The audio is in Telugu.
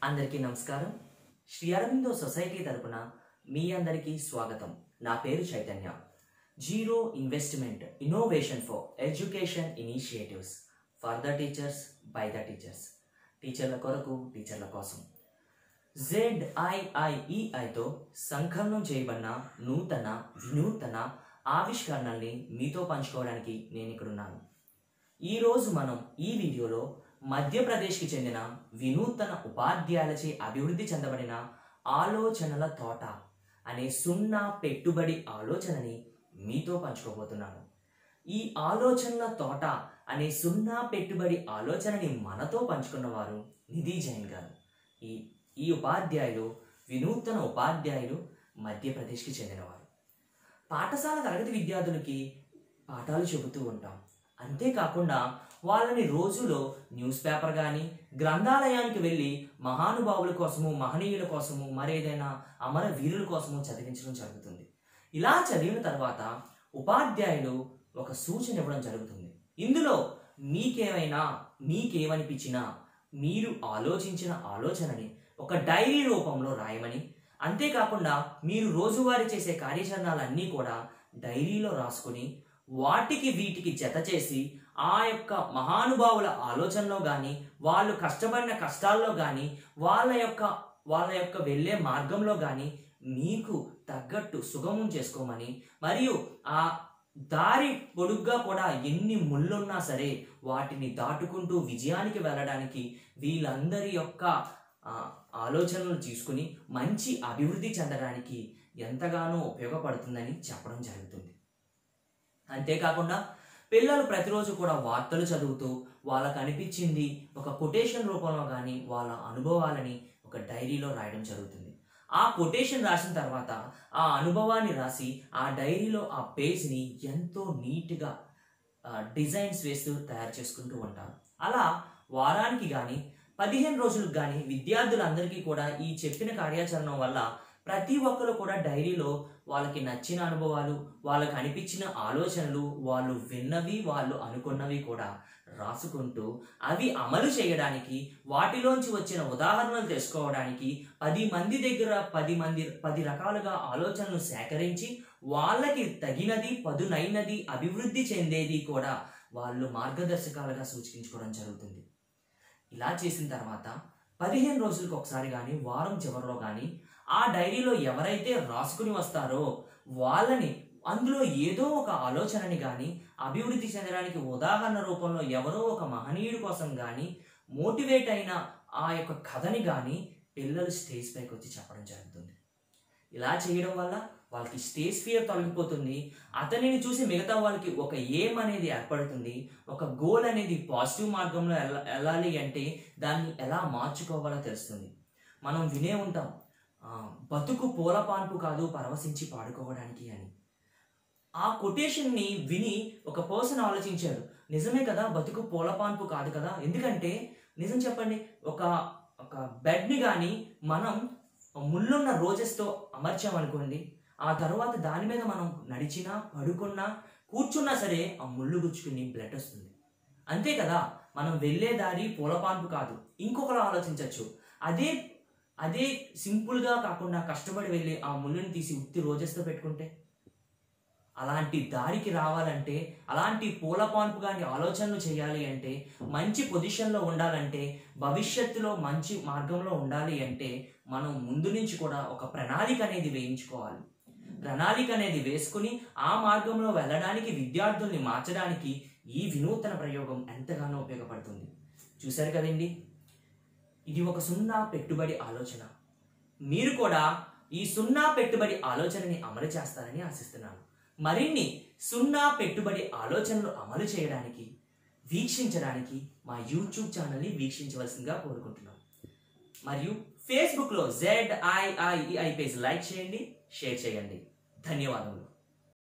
అందరికీ నమస్కారం శ్రీ అరవిందో సొసైటీ తరపున మీ అందరికీ స్వాగతం నా పేరు Chaitanya zero investment innovation for education initiatives for the teachers by the teachers టీచర్ల కొరకు టీచర్ల కోసం జెడ్ఐఐఈఐతో సంకలనం చేయబడిన నూతన వినూతన ఆవిష్కరణల్ని మీతో పంచుకోవడానికి నేను ఇక్కడున్నాను ఈరోజు మనం ఈ వీడియోలో మధ్యప్రదేశ్కి చెందిన వినూతన ఉపాధ్యాయులచే అభివృద్ధి చెందబడిన ఆలోచనల తోట అనే సున్నా పెట్టుబడి ఆలోచనని మీతో పంచుకోబోతున్నాను ఈ ఆలోచనల తోట అనే సున్నా పెట్టుబడి ఆలోచనని మనతో పంచుకున్న వారు నిధి జైన్ గారు ఈ ఈ ఉపాధ్యాయులు వినూతన ఉపాధ్యాయులు మధ్యప్రదేశ్కి చెందినవారు పాఠశాల తరగతి విద్యార్థులకి పాఠాలు చెబుతూ ఉంటాం అంతేకాకుండా వాళ్ళని రోజులో న్యూస్ పేపర్ కానీ గ్రంథాలయానికి వెళ్ళి మహానుభావుల కోసము మహనీయుల కోసము మరేదైనా అమర వీరుల కోసము చదివించడం జరుగుతుంది ఇలా చదివిన తర్వాత ఉపాధ్యాయులు ఒక సూచన ఇవ్వడం జరుగుతుంది ఇందులో మీకేమైనా మీకేమనిపించినా మీరు ఆలోచించిన ఆలోచనని ఒక డైరీ రూపంలో రాయమని అంతేకాకుండా మీరు రోజువారీ చేసే కార్యాచరణలన్నీ కూడా డైరీలో రాసుకుని వాటికి వీటికి జత చేసి ఆ యొక్క మహానుభావుల ఆలోచనలో కానీ వాళ్ళు కష్టపడిన కష్టాల్లో కానీ వాళ్ళ యొక్క వాళ్ళ యొక్క వెళ్ళే మార్గంలో కానీ మీకు తగ్గట్టు సుగమం చేసుకోమని మరియు ఆ దారి పొడుగ్గా కూడా ఎన్ని ముళ్ళున్నా సరే వాటిని దాటుకుంటూ విజయానికి వెళ్ళడానికి వీళ్ళందరి యొక్క ఆ, ఆలోచనలు తీసుకుని మంచి అభివృద్ధి చెందడానికి ఎంతగానో ఉపయోగపడుతుందని చెప్పడం జరుగుతుంది అంతేకాకుండా పిల్లలు ప్రతిరోజు కూడా వార్తలు చదువుతూ వాళ్ళకు అనిపించింది ఒక కొటేషన్ రూపంలో కానీ వాళ్ళ అనుభవాలని ఒక డైరీలో రాయడం జరుగుతుంది ఆ కొటేషన్ రాసిన తర్వాత ఆ అనుభవాన్ని రాసి ఆ డైరీలో ఆ పేజ్ని ఎంతో నీట్గా డిజైన్స్ వేస్తూ తయారు చేసుకుంటూ ఉంటారు అలా వారానికి కానీ పదిహేను రోజులకు కానీ విద్యార్థులందరికీ కూడా ఈ చెప్పిన కార్యాచరణ వల్ల ప్రతి ఒక్కరు కూడా డైరీలో వాళ్ళకి నచ్చిన అనుభవాలు వాళ్ళకి అనిపించిన ఆలోచనలు వాళ్ళు విన్నవి వాళ్ళు అనుకున్నవి కూడా రాసుకుంటూ అవి అమలు చేయడానికి వాటిలోంచి వచ్చిన ఉదాహరణలు తెలుసుకోవడానికి పది మంది దగ్గర పది మంది పది రకాలుగా ఆలోచనలు సేకరించి వాళ్ళకి తగినది పదునైనది అభివృద్ధి చెందేది కూడా వాళ్ళు మార్గదర్శకాలుగా సూచించుకోవడం జరుగుతుంది ఇలా చేసిన తర్వాత పదిహేను రోజులకు ఒకసారి కానీ వారం చివరిలో కానీ ఆ డైరీలో ఎవరైతే రాసుకుని వస్తారో వాళ్ళని అందులో ఏదో ఒక ఆలోచనని కానీ అభివృద్ధి చెందడానికి ఉదాహరణ రూపంలో ఎవరో ఒక మహనీయుడి కోసం కానీ మోటివేట్ అయిన ఆ యొక్క కథని కానీ పిల్లలు స్టేజ్ పైకి వచ్చి చెప్పడం జరుగుతుంది ఇలా చేయడం వల్ల వాళ్ళకి స్టేజ్ ఫియర్ తొలగిపోతుంది అతనిని చూసి మిగతా వాళ్ళకి ఒక ఏం అనేది ఏర్పడుతుంది ఒక గోల్ అనేది పాజిటివ్ మార్గంలో వెళ్ళ- వెళ్ళాలి అంటే దాన్ని ఎలా మార్చుకోవాలో తెలుస్తుంది మనం వినే ఉంటాం ఆ, బతుకు పూల పాన్పు కాదు పరవశించి పాడుకోవడానికి అని ఆ కొటేషన్ని విని ఒక పర్సన్ ఆలోచించాడు నిజమే కదా బతుకు పూల పాన్పు కాదు కదా ఎందుకంటే నిజం చెప్పండి ఒక ఒక బెడ్ని కానీ మనం ముళ్ళున్న రోజెస్తో అమర్చామనుకోండి ఆ తర్వాత దాని మీద మనం నడిచినా పడుకున్నా కూర్చున్నా సరే ఆ ముళ్ళు గుచ్చుకుని బ్లడ్ వస్తుంది అంతే కదా మనం వెళ్ళే దారి పూలపాన్పు కాదు ఇంకొకరు ఆలోచించవచ్చు అదే అదే సింపుల్గా కాకుండా కష్టపడి వెళ్ళి ఆ ముళ్ళుని తీసి ఉత్తి రోజెస్తో పెట్టుకుంటే అలాంటి దారికి రావాలంటే అలాంటి పూలపాన్పు కానీ ఆలోచనలు చేయాలి అంటే మంచి పొజిషన్లో ఉండాలంటే భవిష్యత్తులో మంచి మార్గంలో ఉండాలి అంటే మనం ముందు నుంచి కూడా ఒక ప్రణాళిక అనేది వేయించుకోవాలి ప్రణాళిక అనేది వేసుకుని ఆ మార్గంలో వెళ్ళడానికి విద్యార్థుల్ని మార్చడానికి ఈ వినూతన ప్రయోగం ఎంతగానో ఉపయోగపడుతుంది చూశారు కదండి ఇది ఒక సున్నా పెట్టుబడి ఆలోచన మీరు కూడా ఈ సున్నా పెట్టుబడి ఆలోచనని అమలు చేస్తారని ఆశిస్తున్నాను మరిన్ని సున్నా పెట్టుబడి ఆలోచనలు అమలు చేయడానికి వీక్షించడానికి మా యూట్యూబ్ ఛానల్ని వీక్షించవలసిందిగా కోరుకుంటున్నాం మరియు ఫేస్బుక్లో జెడ్ ఐఐఈఐ పేజ్ లైక్ చేయండి షేర్ చేయండి ధన్యవాదములు